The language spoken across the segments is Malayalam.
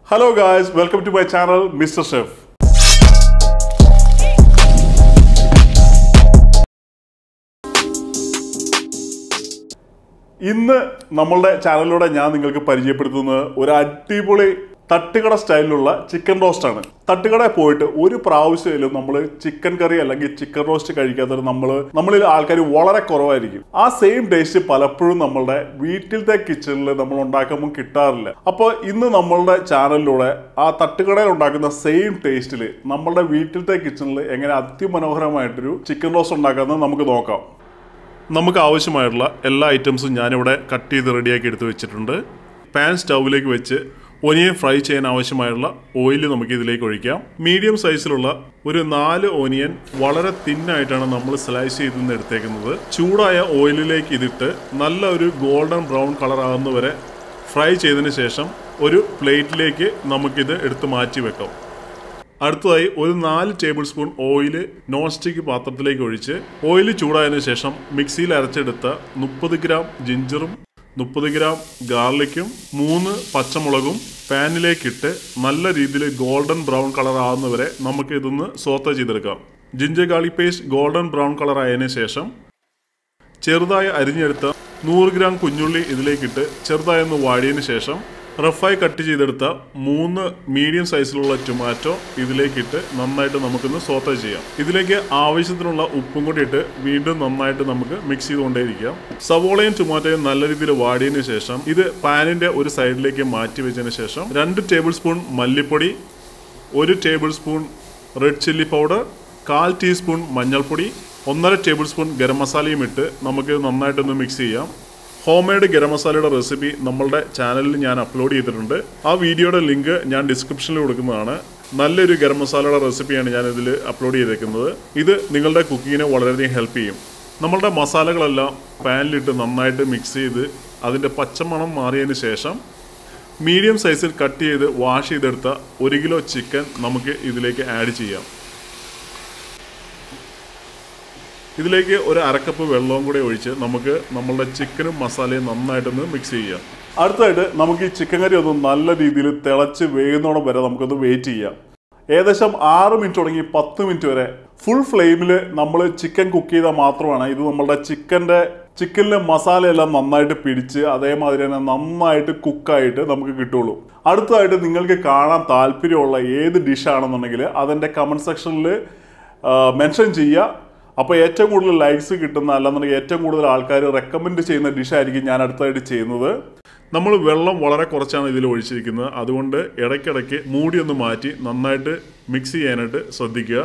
hello guys welcome to my channel Mister Chef ഇന്ന് നമ്മളുടെ ചാനലിലൂടെ ഞാൻ നിങ്ങൾക്ക് പരിചയപ്പെടുത്തുന്നത് ഒരു അടിപൊളി തട്ടുകട സ്റ്റൈലിലുള്ള ചിക്കൻ റോസ്റ്റ് ആണ് തട്ടുകടയിൽ പോയിട്ട് ഒരു പ്രാവശ്യമായാലും നമ്മൾ ചിക്കൻ കറി അല്ലെങ്കിൽ ചിക്കൻ റോസ്റ്റ് കഴിക്കാത്തത് നമ്മൾ നമ്മളിൽ ആൾക്കാർ വളരെ കുറവായിരിക്കും ആ സെയിം ടേസ്റ്റ് പലപ്പോഴും നമ്മളുടെ വീട്ടിലത്തെ കിച്ചണിൽ നമ്മൾ ഉണ്ടാക്കുമ്പോൾ കിട്ടാറില്ല അപ്പോൾ ഇന്ന് നമ്മളുടെ ചാനലിലൂടെ ആ തട്ടുകടയിൽ ഉണ്ടാക്കുന്ന സെയിം ടേസ്റ്റിൽ നമ്മളുടെ വീട്ടിലത്തെ കിച്ചണിൽ എങ്ങനെ അതിമനോഹരമായിട്ടൊരു ചിക്കൻ റോസ്റ്റ് ഉണ്ടാക്കാമെന്ന് നമുക്ക് നോക്കാം നമുക്ക് ആവശ്യമായിട്ടുള്ള എല്ലാ ഐറ്റംസും ഞാനിവിടെ കട്ട് ചെയ്ത് റെഡിയാക്കി എടുത്ത് വെച്ചിട്ടുണ്ട് പാൻ സ്റ്റൗവിലേക്ക് വെച്ച് ഒനിയൻ ഫ്രൈ ചെയ്യാൻ ആവശ്യമായുള്ള ഓയിൽ നമുക്ക് ഇതിലേക്ക് ഒഴിക്കാം മീഡിയം സൈസിലുള്ള ഒരു നാല് ഓനിയൻ വളരെ തിന്നായിട്ടാണ് നമ്മൾ സ്ലൈസ് ചെയ്ത് നിന്ന് എടുത്തേക്കുന്നത് ചൂടായ ഓയിലിലേക്ക് ഇതിട്ട് നല്ല ഒരു ഗോൾഡൻ ബ്രൗൺ കളർ ആകുന്നവരെ ഫ്രൈ ചെയ്തതിന് ശേഷം ഒരു പ്ലേറ്റിലേക്ക് നമുക്കിത് എടുത്ത് മാറ്റി വെക്കാം അടുത്തതായി ഒരു നാല് tablespoon oil non stick പാത്രത്തിലേക്ക് ഒഴിച്ച് ഓയിൽ ചൂടായതിനു ശേഷം മിക്സിയിൽ അരച്ചെടുത്ത മുപ്പത് ഗ്രാം ജിഞ്ചറും മുപ്പത് ഗ്രാം ഗാർലിക്കും മൂന്ന് പച്ചമുളകും പാനിലേക്കിട്ട് നല്ല രീതിയിൽ ഗോൾഡൻ ബ്രൗൺ കളർ ആകുന്നവരെ നമുക്ക് ഇതൊന്ന് സോത്ത ചെയ്തെടുക്കാം ginger garlic paste golden brown colour ആയതിനു ശേഷം ചെറുതായി അരിഞ്ഞെടുത്ത നൂറ് ഗ്രാം കുഞ്ഞുള്ളി ഇതിലേക്കിട്ട് ചെറുതായി ഒന്ന് വാടിയതിന് ശേഷം റഫായി കട്ട് ചെയ്തെടുത്ത മൂന്ന് മീഡിയം സൈസിലുള്ള ടൊമാറ്റോ ഇതിലേക്കിട്ട് നന്നായിട്ട് നമുക്കൊന്ന് സോത്ത ചെയ്യാം ഇതിലേക്ക് ആവശ്യത്തിനുള്ള ഉപ്പും കൂടി ഇട്ട് വീണ്ടും നന്നായിട്ട് നമുക്ക് മിക്സ് ചെയ്തുകൊണ്ടേയിരിക്കാം സവോളയും ടൊമാറ്റോയും നല്ല രീതിയിൽ വാടിയതിനു ശേഷം ഇത് പാനിന്റെ ഒരു സൈഡിലേക്ക് മാറ്റി വെച്ചതിന് ശേഷം രണ്ട് ടേബിൾ സ്പൂൺ മല്ലിപ്പൊടി ഒരു tablespoon red chilli powder കാൽ ടീസ്പൂൺ മഞ്ഞൾപ്പൊടി ഒന്നര ടേബിൾ സ്പൂൺ ഗരം മസാലയും ഇട്ട് നമുക്ക് നന്നായിട്ടൊന്ന് മിക്സ് ചെയ്യാം ഹോം മെയ്ഡ് ഗരം മസാലയുടെ റെസിപ്പി നമ്മളുടെ ചാനലിൽ ഞാൻ അപ്ലോഡ് ചെയ്തിട്ടുണ്ട് ആ വീഡിയോയുടെ ലിങ്ക് ഞാൻ ഡിസ്ക്രിപ്ഷനിൽ കൊടുക്കുന്നതാണ് നല്ലൊരു ഗരം മസാലയുടെ റെസിപ്പിയാണ് ഞാൻ ഇതിൽ അപ്ലോഡ് ചെയ്തേക്കുന്നത് ഇത് നിങ്ങളുടെ കുക്കിങ്ങിനെ വളരെയധികം ഹെൽപ്പ് ചെയ്യും നമ്മളുടെ മസാലകളെല്ലാം പാനിലിട്ട് നന്നായിട്ട് മിക്സ് ചെയ്ത് അതിൻ്റെ പച്ചമണം മാറിയതിന് ശേഷം മീഡിയം സൈസിൽ കട്ട് ചെയ്ത് വാഷ് ചെയ്തെടുത്ത ഒരു കിലോ ചിക്കൻ നമുക്ക് ഇതിലേക്ക് ആഡ് ചെയ്യാം ഇതിലേക്ക് ഒരു അരക്കപ്പ് വെള്ളവും കൂടെ ഒഴിച്ച് നമുക്ക് നമ്മളുടെ ചിക്കനും മസാലയും നന്നായിട്ടൊന്ന് മിക്സ് ചെയ്യാം അടുത്തായിട്ട് നമുക്ക് ഈ ചിക്കൻ കറി ഒന്ന് നല്ല രീതിയിൽ തിളച്ച് വേകുന്നോളം വരെ നമുക്കൊന്ന് വെയിറ്റ് ചെയ്യാം ഏകദേശം ആറ് മിനിറ്റ് തുടങ്ങി പത്ത് മിനിറ്റ് വരെ ഫുൾ ഫ്ലെയിമിൽ നമ്മൾ ചിക്കൻ കുക്ക് ചെയ്താൽ മാത്രമാണ് ഇത് നമ്മളുടെ ചിക്കൻ്റെ ചിക്കനിലെ മസാലയെല്ലാം നന്നായിട്ട് പിടിച്ച് അതേമാതിരി തന്നെ നന്നായിട്ട് കുക്കായിട്ട് നമുക്ക് കിട്ടുള്ളൂ അടുത്തതായിട്ട് നിങ്ങൾക്ക് കാണാൻ താല്പര്യമുള്ള ഏത് ഡിഷാണെന്നുണ്ടെങ്കിൽ അതിൻ്റെ കമൻറ്റ് സെക്ഷനിൽ മെൻഷൻ ചെയ്യുക അപ്പോൾ ഏറ്റവും കൂടുതൽ ലൈക്സ് കിട്ടുന്ന അല്ലെന്നുണ്ടെങ്കിൽ ഏറ്റവും കൂടുതൽ ആൾക്കാർ റെക്കമെൻഡ് ചെയ്യുന്ന ഡിഷായിരിക്കും ഞാൻ അടുത്തായിട്ട് ചെയ്യുന്നത് നമ്മൾ വെള്ളം വളരെ കുറച്ചാണ് ഇതിൽ ഒഴിച്ചിരിക്കുന്നത് അതുകൊണ്ട് ഇടയ്ക്കിടയ്ക്ക് മൂടി ഒന്ന് മാറ്റി നന്നായിട്ട് മിക്സ് ചെയ്യാനായിട്ട് ശ്രദ്ധിക്കുക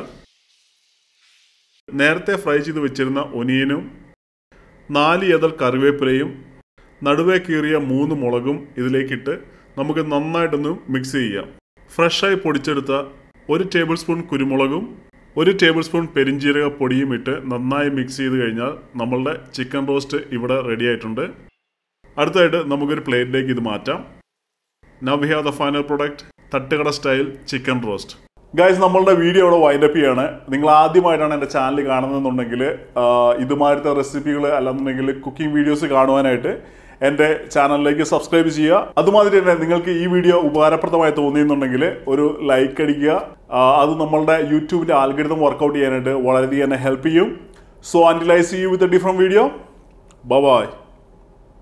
നേരത്തെ ഫ്രൈ ചെയ്ത് വെച്ചിരുന്ന ഒനിയനും നാല് എതൾ കറിവേപ്പിലയും നടുവേ കീറിയ മൂന്ന് മുളകും ഇതിലേക്കിട്ട് നമുക്ക് നന്നായിട്ടൊന്ന് മിക്സ് ചെയ്യാം ഫ്രഷായി പൊടിച്ചെടുത്ത ഒരു ടേബിൾ സ്പൂൺ കുരുമുളകും ഒരു ടേബിൾ സ്പൂൺ പെരിഞ്ജീരക പൊടിയും ഇട്ട് നന്നായി മിക്സ് ചെയ്ത് കഴിഞ്ഞാൽ നമ്മളുടെ ചിക്കൻ റോസ്റ്റ് ഇവിടെ റെഡി ആയിട്ടുണ്ട് അടുത്തായിട്ട് നമുക്കൊരു പ്ലേറ്റിലേക്ക് ഇത് മാറ്റാം now we have the final product തട്ടുകട സ്റ്റൈൽ ചിക്കൻ റോസ്റ്റ് ഗൈസ് നമ്മളുടെ വീഡിയോ ഇവിടെ വൈൻഡപ്പ് ചെയ്യാണ് നിങ്ങൾ ആദ്യമായിട്ടാണ് എൻ്റെ ചാനൽ കാണുന്നതെന്നുണ്ടെങ്കിൽ ഇതുമാതിരത്തെ റെസിപ്പികൾ അല്ലെന്നുണ്ടെങ്കിൽ കുക്കിംഗ് വീഡിയോസ് കാണുവാനായിട്ട് എൻ്റെ ചാനലിലേക്ക് സബ്സ്ക്രൈബ് ചെയ്യുക അതുമാതിരി തന്നെ നിങ്ങൾക്ക് ഈ വീഡിയോ ഉപകാരപ്രദമായി തോന്നിയെന്നുണ്ടെങ്കിൽ ഒരു ലൈക്ക് അടിക്കുക ആ, അത് നമ്മളുടെ യൂട്യൂബിൻ്റെ ആൽഗരിതം വർക്കൗട്ട് ചെയ്യാനായിട്ട് വളരെയധികം എന്നെ ഹെൽപ്പ് ചെയ്യും so until I see you with a different video by